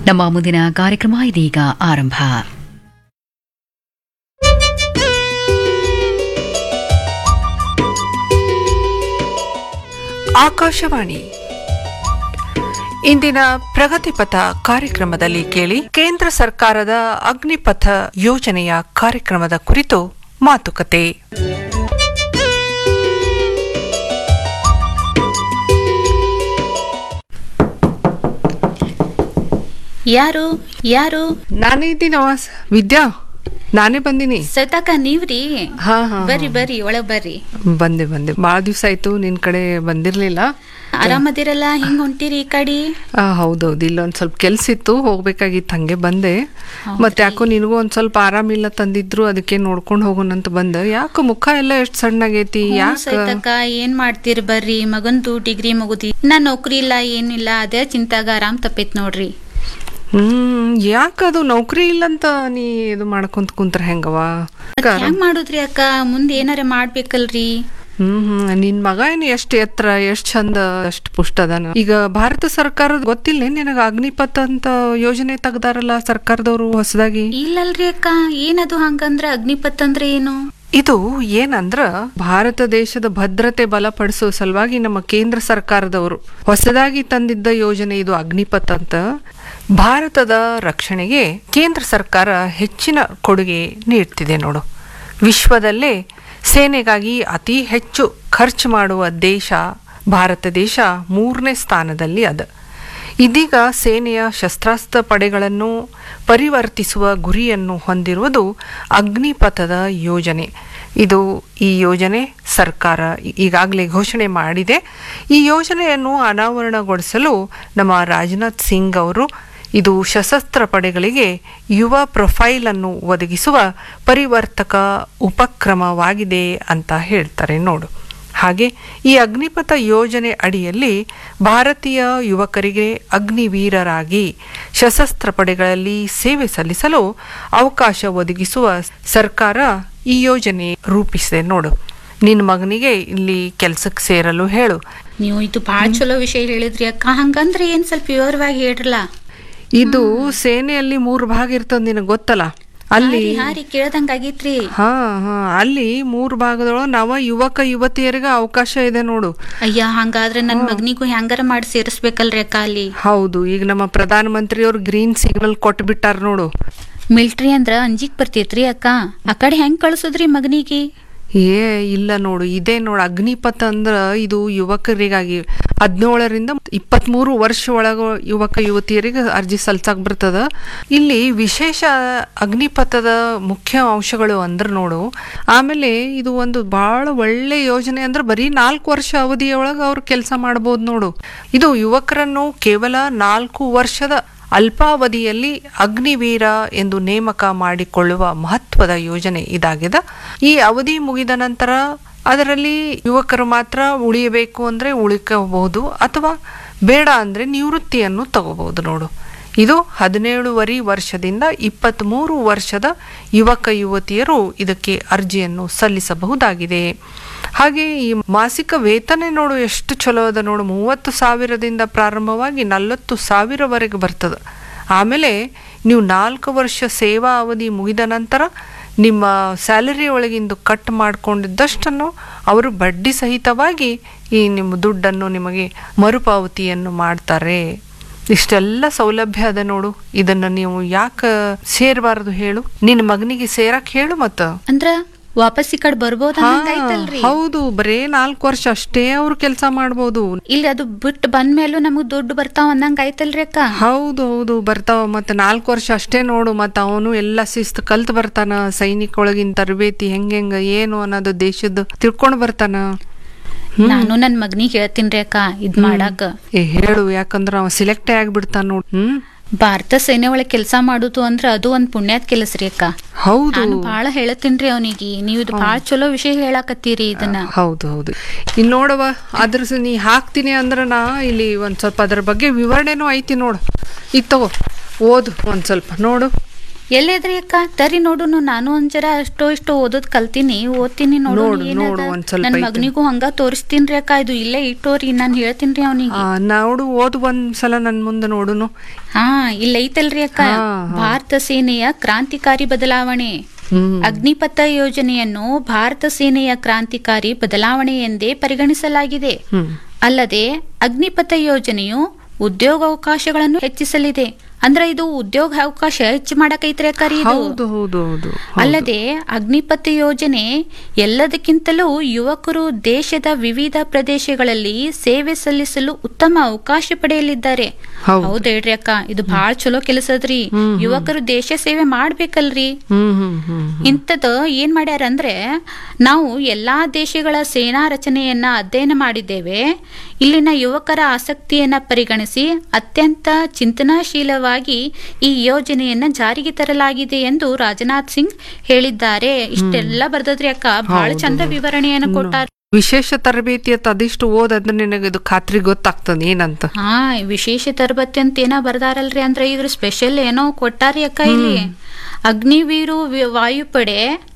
ನಮ್ಮ ಮುಂದಿನ ಕಾರ್ಯಕ್ರಮ ಇದೀಗ ಆರಂಭ ಆಕಾಶವಾಣಿ ಇಂದಿನ ಪ್ರಗತಿಪಥ ಕಾರ್ಯಕ್ರಮದಲ್ಲಿ ಕೇಳಿ ಕೇಂದ್ರ ಸರ್ಕಾರದ ಅಗ್ನಿಪಥ ಯೋಜನೆಯ ಕಾರ್ಯಕ್ರಮದ ಕುರಿತು ಮಾತುಕತೆ ಯಾರು ಯಾರು ನಾನೇ ಇದ್ದೀನವ ವಿದ್ಯಾ ನಾನೇ ಬಂದಿನಿ ಸೈತಾಕ ನೀವ್ರಿ ಹಾ ಹಾ ಬರ್ರಿ ಬರ್ರಿ ಒಳಗ್ ಬರ್ರಿ ಬಂದೆ ಬಂದೆ ಬಾಳ ದಿವ್ಸ ಆಯ್ತು ನಿನ್ ಕಡೆ ಬಂದಿರ್ಲಿಲ್ಲ ಆರಾಮದಿರಲ್ಲ ಹಿಂಗ್ ಹೊಂಟಿರಿ ಈ ಕಡೆ ಆ, ಹೌದೌದು ಇಲ್ಲೊಂದ್ ಸ್ವಲ್ಪ ಕೆಲ್ಸ ಇತ್ತು ಹೋಗ್ಬೇಕಾಗಿತ್ತು ಹಂಗೆ ಬಂದೆ ಮತ್ತೆ ಯಾಕೋ ನಿನಗೂ ಒಂದ್ ಸ್ವಲ್ಪ ಆರಾಮಿಲ್ಲ ತಂದಿದ್ರು ಅದಕ್ಕೆ ನೋಡ್ಕೊಂಡ್ ಹೋಗೋಣಂತ ಬಂದೆ ಯಾಕೋ ಮುಖ ಎಲ್ಲ ಎಷ್ಟ್ ಸಣ್ಣಗೈತಿ ಯಾಕ ಸೈತಕ್ಕ ಏನ್ ಮಾಡ್ತೀರಿ ಬರ್ರಿ ಮಗಂದು ಡಿಗ್ರಿ ಮುಗುದಿ ನಾ ನೌಕರಿ ಇಲ್ಲ ಏನಿಲ್ಲ ಅದೇ ಚಿಂತಾಗ ಆರಾಮ್ ತಪ್ಪೈತ್ ನೋಡ್ರಿ ಹ್ಮ್ ಯಾಕದು ನೌಕರಿ ಇಲ್ಲಂತ ನೀ ಇದು ಮಾಡ್ಕೊಂತ ಕುಂತ್ರ ಹೆಂಗವ ಹೆಂಗ್ ಮಾಡುದ್ರಿ ಅಕ್ಕ ಮುಂದ್ ಏನಾರ ಮಾಡ್ಬೇಕಲ್ರಿ ಹ್ಮ್ ಹ್ಮ್ ನಿನ್ ಮಗ ಏನು ಎಷ್ಟ್ ಎತ್ತರ ಎಷ್ಟ್ ಚಂದ ಎಷ್ಟ್ ಪುಷ್ಟ ಅದಾನ ಈಗ ಭಾರತ ಸರ್ಕಾರದ ಗೊತ್ತಿಲ್ಲ ನಿನಗ ಅಗ್ನಿಪಥ ಅಂತ ಯೋಜನೆ ತೆಗ್ದಾರಲ್ಲ ಸರ್ಕಾರದವರು ಹೊಸದಾಗಿ ಇಲ್ಲಲ್ರಿ ಅಕ್ಕ ಏನದು ಹಂಗಂದ್ರ ಅಗ್ನಿಪತ್ ಅಂದ್ರೆ ಏನು ಇದು ಏನಂದ್ರ ಭಾರತ ದೇಶದ ಭದ್ರತೆ ಬಲಪಡಿಸೋ ಸಲುವಾಗಿ ನಮ್ಮ ಕೇಂದ್ರ ಸರ್ಕಾರದವರು ಹೊಸದಾಗಿ ತಂದಿದ್ದ ಯೋಜನೆ ಇದು ಅಗ್ನಿಪಥ್ ಅಂತ ಭಾರತದ ರಕ್ಷಣೆಗೆ ಕೇಂದ್ರ ಸರ್ಕಾರ ಹೆಚ್ಚಿನ ಕೊಡುಗೆ ನೀಡ್ತಿದೆ ನೋಡು ವಿಶ್ವದಲ್ಲೇ ಸೇನೆಗಾಗಿ ಅತಿ ಹೆಚ್ಚು ಖರ್ಚು ಮಾಡುವ ದೇಶ ಭಾರತ ದೇಶ ಮೂರನೇ ಸ್ಥಾನದಲ್ಲಿ ಅದ ಇದೀಗ ಸೇನೆಯ ಶಸ್ತ್ರಾಸ್ತ್ರ ಪಡೆಗಳನ್ನು ಪರಿವರ್ತಿಸುವ ಗುರಿಯನ್ನು ಹೊಂದಿರುವುದು ಅಗ್ನಿಪಥದ ಯೋಜನೆ ಇದು ಈ ಯೋಜನೆ ಸರ್ಕಾರ ಈಗಾಗಲೇ ಘೋಷಣೆ ಮಾಡಿದೆ ಈ ಯೋಜನೆಯನ್ನು ಅನಾವರಣಗೊಳಿಸಲು ನಮ್ಮ ರಾಜನಾಥ್ ಸಿಂಗ್ ಅವರು ಇದು ಸಶಸ್ತ್ರ ಪಡೆಗಳಿಗೆ ಯುವ ಪ್ರೊಫೈಲ್ ಅನ್ನು ಒದಗಿಸುವ ಪರಿವರ್ತಕ ಉಪಕ್ರಮವಾಗಿದೆ ಅಂತ ಹೇಳ್ತಾರೆ ನೋಡು ಹಾಗೆ ಈ ಅಗ್ನಿಪಥ ಯೋಜನೆ ಅಡಿಯಲ್ಲಿ ಭಾರತೀಯ ಯುವಕರಿಗೆ ಅಗ್ನಿವೀರರಾಗಿ ಸಶಸ್ತ್ರ ಪಡೆಗಳಲ್ಲಿ ಸೇವೆ ಸಲ್ಲಿಸಲು ಅವಕಾಶ ಒದಗಿಸುವ ಸರ್ಕಾರ ಈ ಯೋಜನೆ ರೂಪಿಸಿದೆ ನೋಡು ನಿನ್ನ ಮಗನಿಗೆ ಇಲ್ಲಿ ಕೆಲ್ಸಕ್ಕೆ ಸೇರಲು ಹೇಳು ನೀವು ಇದು ಬಾಳ ಚಲೋ ವಿಷಯ ಹೇಳಿದ್ರಿ ಅಕ್ಕ ಹಂಗಂದ್ರೆ ಏನ್ ಸ್ವಲ್ಪ ವಿವರವಾಗಿ ಹೇಳ್ರಲ್ಲ ಇದು ಸೇನೆಯಲ್ಲಿ ಮೂರು ಭಾಗ ಇರ್ತದ ನಿನಗೆ ಗೊತ್ತಲ್ಲ ಅಲ್ಲಿ ಹಾರಿ ಹಾರಿ ಕೇಳ್ದಂಗ ಆಗೈತ್ರಿ ಹಾ ಹಾ ಅಲ್ಲಿ ಮೂರು ಭಾಗದೊಳಗೆ ನವ ಯುವಕ ಯುವತಿಯರಿಗೆ ಅವಕಾಶ ಇದೆ ನೋಡು ಅಯ್ಯ ಹಂಗಾದ್ರೆ ನನ್ ಮಗನಿಗೂ ಹೆಂಗಾರ ಮಾಡಿ ಸೇರಿಸ್ಬೇಕಲ್ರಿ ಅಕ್ಕ ಅಲ್ಲಿ ಹೌದು ಈಗ ನಮ್ಮ ಪ್ರಧಾನ ಮಂತ್ರಿಯವ್ರು ಗ್ರೀನ್ ಸಿಗ್ನಲ್ ಕೊಟ್ಬಿಟ್ಟಾರ ನೋಡು ಮಿಲ್ಟ್ರಿ ಅಂದ್ರ ಅಂಜಿಕ್ ಬರ್ತೈತ್ರಿ ಅಕ್ಕ ಆ ಕಡೆ ಹೆಂಗ್ ಕಳ್ಸುದ್ರಿ ಮಗನಿಗೆ ಏ ಇಲ್ಲ ನೋಡು ಇದೇ ನೋಡು ಅಗ್ನಿಪಥ ಅಂದ್ರ ಇದು ಯುವಕರಿಗಾಗಿ ಹದಿನೇಳರಿಂದ ಇಪ್ಪತ್ಮೂರು ವರ್ಷ ಒಳಗ ಯುವಕ ಯುವತಿಯರಿಗೆ ಅರ್ಜಿ ಸಲ್ಸಕ್ ಬರ್ತದ ಇಲ್ಲಿ ವಿಶೇಷ ಅಗ್ನಿಪಥದ ಮುಖ್ಯ ಅಂಶಗಳು ಅಂದ್ರ ನೋಡು ಆಮೇಲೆ ಇದು ಒಂದು ಬಹಳ ಒಳ್ಳೆ ಯೋಜನೆ ಅಂದ್ರೆ ಬರೀ ನಾಲ್ಕು ವರ್ಷ ಅವಧಿಯೊಳಗೆ ಅವ್ರು ಕೆಲಸ ಮಾಡ್ಬೋದು ನೋಡು ಇದು ಯುವಕರನ್ನು ಕೇವಲ ನಾಲ್ಕು ವರ್ಷದ ಅಲ್ಪಾವಧಿಯಲ್ಲಿ ಅಗ್ನಿವೀರ ಎಂದು ನೇಮಕ ಮಾಡಿಕೊಳ್ಳುವ ಮಹತ್ವದ ಯೋಜನೆ ಇದಾಗಿದೆ ಈ ಅವಧಿ ಮುಗಿದ ನಂತರ ಅದರಲ್ಲಿ ಯುವಕರು ಮಾತ್ರ ಉಳಿಯಬೇಕು ಅಂದರೆ ಉಳಿಕಬಹುದು ಅಥವಾ ಬೇಡ ಅಂದರೆ ನಿವೃತ್ತಿಯನ್ನು ತಗೋಬಹುದು ನೋಡು ಇದು ಹದಿನೇಳುವರೆ ವರ್ಷದಿಂದ ಇಪ್ಪತ್ತ್ಮೂರು ವರ್ಷದ ಯುವಕ ಯುವತಿಯರು ಇದಕ್ಕೆ ಅರ್ಜಿಯನ್ನು ಸಲ್ಲಿಸಬಹುದಾಗಿದೆ ಹಾಗೆ ಈ ಮಾಸಿಕ ವೇತನ ನೋಡು ಎಷ್ಟು ಚಲೋ ಅದ ನೋಡು ಮೂವತ್ತು ಸಾವಿರದಿಂದ ಪ್ರಾರಂಭವಾಗಿ ನಲವತ್ತು ಸಾವಿರವರೆಗೆ ಬರ್ತದೆ ಆಮೇಲೆ ನೀವು ನಾಲ್ಕು ವರ್ಷ ಸೇವಾ ಅವಧಿ ಮುಗಿದ ನಂತರ ನಿಮ್ಮ ಸ್ಯಾಲರಿ ಒಳಗಿಂದು ಕಟ್ ಮಾಡಿಕೊಂಡಿದ್ದಷ್ಟನ್ನು ಅವರು ಬಡ್ಡಿ ಸಹಿತವಾಗಿ ಈ ನಿಮ್ಮ ದುಡ್ಡನ್ನು ನಿಮಗೆ ಮರುಪಾವತಿಯನ್ನು ಮಾಡ್ತಾರೆ ಇಷ್ಟೆಲ್ಲ ಸೌಲಭ್ಯ ಅದ ನೋಡು ಇದನ್ನ ನೀವು ಯಾಕೆ ಸೇರಬಾರದು ಹೇಳು ನಿನ್ನ ಮಗನಿಗೆ ಸೇರಕ್ ಹೇಳು ಮತ್ತ ಅಂದ್ರ ವಾಪಸ್ ಈ ಕಡೆ ಬರ್ಬೋದ ಹಾ, ಆಯ್ತಲ್ರಿ ಹೌದು ಬರೇ ನಾಲ್ಕು ವರ್ಷ ಅಷ್ಟೇ ಅವ್ರು ಕೆಲಸ ಮಾಡ್ಬೋದು ಇಲ್ಲಿ ಅದು ಬಿಟ್ಟು ಬಂದ್ಮೇಲೂ ನಮಗ್ ದುಡ್ಡು ಬರ್ತಾವ ಅನ್ನಂಗ ಆಯ್ತಲ್ರಿ ಅಕ್ಕ ಹೌದು ಹೌದು ಬರ್ತಾವ ಮತ್ತೆ ನಾಲ್ಕು ವರ್ಷ ಅಷ್ಟೇ ನೋಡು ಮತ್ತೆ ಅವನು ಎಲ್ಲ ಶಿಸ್ತು ಕಲ್ತ್ ಬರ್ತಾನ ಸೈನಿಕ ಒಳಗಿನ ತರಬೇತಿ ಹೆಂಗೆಂಗ ಏನು ಅನ್ನೋದು ದೇಶದ ತಿಳ್ಕೊಂಡ್ ಬರ್ತಾನ ನಾನು ನನ್ ಮಗನಿಗೆ ಹೇಳ್ತೀನ್ರಿ ಅಕ್ಕ ಇದ್ ಮಾಡಾಕ ಏ ಹೇಳು ಯಾಕಂದ್ರ ಅವ ಸಿಲೆಕ್ಟೇ ಆಗ್ಬಿಡ್ತಾನ ನೋಡ್ ಹ್ಮ್ ಭಾರತ ಸೇನೆ ಒಳಗ್ ಕೆಲ್ಸ ಮಾಡುದು ಅಂದ್ರ ಅದು ಒಂದ್ ಪುಣ್ಯಾತ್ ಕೆಲಸ ರೀ ಅಕ್ಕ ಹೌದು ನಾನು ಬಾಳ ಹೇಳತ್ತೀನ್ರಿ ಅವನಿಗೆ ನೀವು ಇದು ಬಾಳ ಚಲೋ ವಿಷಯ ಹೇಳಾಕತ್ತೀರಿ ಇದನ್ನ ಹೌದು ಹೌದು ಇನ್ನು ನೋಡವ ಅದ್ರ ಸ- ನೀ ಹಾಕ್ತೀನಿ ಅಂದ್ರೆ ನಾ ಇಲ್ಲಿ ಒಂದ್ ಸ್ವಲ್ಪ ಅದ್ರ ಬಗ್ಗೆ ವಿವರಣೆನೂ ಐತಿ ನೋಡು ಇದು ತಗೋ ಓದು ಒಂದ್ ಸ್ವಲ್ಪ ನೋಡು ಎಲ್ಲೇದ್ರಿ ಅಕ್ಕ ತರಿ ನೋಡುನು ನಾನು ಒಂದ್ ಜರ ಅಷ್ಟೋ ಇಷ್ಟೋ ಓದೋದ್ ಕಲ್ತೀನಿ ಓದ್ತೀನಿ ನೋಡು ನೋಡು, ನೋಡು, ಒಂದ್ ಸ್ವಲ್ಪ ನನ್ ಐತೆ. ಮಗನಿಗೂ ಹಂಗ ತೋರಿಸ್ತೀನ್ರಿ ಅಕ್ಕ ಇದು ಇಲ್ಲೇ ಇಟ್ಟೋರಿ ನಾನ್ ಹೇಳ್ತೀನ್ರಿ ಅವನಿಗೆ ಆ, ನೋಡು ಓದ್ ಒಂದ್ಸಲ ನನ್ ಮುಂದೆ ನೋಡುನು ಹಾ ಇಲ್ಲ ಐತಲ್ರಿ ಅಕ್ಕ ಹಾ, ಹಾ. ಭಾರತ ಸೇನೆಯ ಕ್ರಾಂತಿಕಾರಿ ಬದಲಾವಣೆ ಹ್ಮ್ ಅಗ್ನಿಪಥ ಯೋಜನೆಯನ್ನು ಭಾರತ ಸೇನೆಯ ಕ್ರಾಂತಿಕಾರಿ ಬದಲಾವಣೆ ಎಂದೇ ಪರಿಗಣಿಸಲಾಗಿದೆ ಹ್ಮ್ ಅಲ್ಲದೆ ಅಗ್ನಿಪಥ ಯೋಜನೆಯು ಉದ್ಯೋಗಾವಕಾಶಗಳನ್ನು ಹೆಚ್ಚಿಸಲಿದೆ ಅಂದ್ರೆ ಇದು ಉದ್ಯೋಗ ಅವಕಾಶ ಹೆಚ್ಚು ಮಾಡಕೈತ್ರಿ ಅಕ್ಕಾರಿ ಇದು ಹೌದು ಹೌದು ಹೌದು ಅಲ್ಲದೆ ಅಗ್ನಿಪಥ ಯೋಜನೆ ಎಲ್ಲದಕ್ಕಿಂತಲೂ ಯುವಕರು ದೇಶದ ವಿವಿಧ ಪ್ರದೇಶಗಳಲ್ಲಿ ಸೇವೆ ಸಲ್ಲಿಸಲು ಉತ್ತಮ ಅವಕಾಶ ಪಡೆಯಲಿದ್ದಾರೆ ಹೌದು. ಹೌದ್ ಹೇಳ್ರಿ ಅಕ್ಕ ಇದು ಬಹಳ ಚಲೋ ಕೆಲಸದ್ರಿ ಯುವಕರು ದೇಶ ಸೇವೆ ಮಾಡ್ಬೇಕಲ್ರಿ ಹ್ಮ್ ಹ್ಮ್ ಹ್ಮ್ ಇಂಥದ್ದು ಏನ್ ಮಾಡ್ಯಾರ ಅಂದ್ರೆ ನಾವು ಎಲ್ಲಾ ದೇಶಗಳ ಸೇನಾ ರಚನೆಯನ್ನ ಅಧ್ಯಯನ ಮಾಡಿದ್ದೇವೆ ಇಲ್ಲಿನ ಯುವಕರ ಆಸಕ್ತಿಯನ್ನ ಪರಿಗಣಿಸಿ ಅತ್ಯಂತ ಚಿಂತನಾಶೀಲವಾಗಿ ಈ ಯೋಜನೆಯನ್ನ ಜಾರಿಗೆ ತರಲಾಗಿದೆ ಎಂದು ರಾಜನಾಥ್ ಸಿಂಗ್ ಹೇಳಿದ್ದಾರೆ ಇಷ್ಟೆಲ್ಲ ಬರ್ದದ್ರಿ ಅಕ್ಕ ಬಹಳ ಚಂದ ವಿವರಣೆಯನ್ನು ಕೊಟ್ಟಾರ ವಿಶೇಷ ತರಬೇತಿ ಅಂತ ಅದಿಷ್ಟು ಓದಂದ್ರೆ ನಿನಗೆ ಇದು ಖಾತ್ರಿ ಗೊತ್ತಾಗ್ತದೆ ಏನಂತ ಹಾ ವಿಶೇಷ ತರಬೇತಿ ಅಂತ ಏನೋ ಬರ್ದಾರಲ್ರಿ ಅಂದ್ರೆ ಇದ್ರ ಸ್ಪೆಷಲ್ ಏನೋ ಕೊಟ್ಟಾರಿ ಅಕ್ಕ ಇಲ್ಲಿ ಅಗ್ನಿವೀರು ವಿ- ವಾಯುಪಡೆ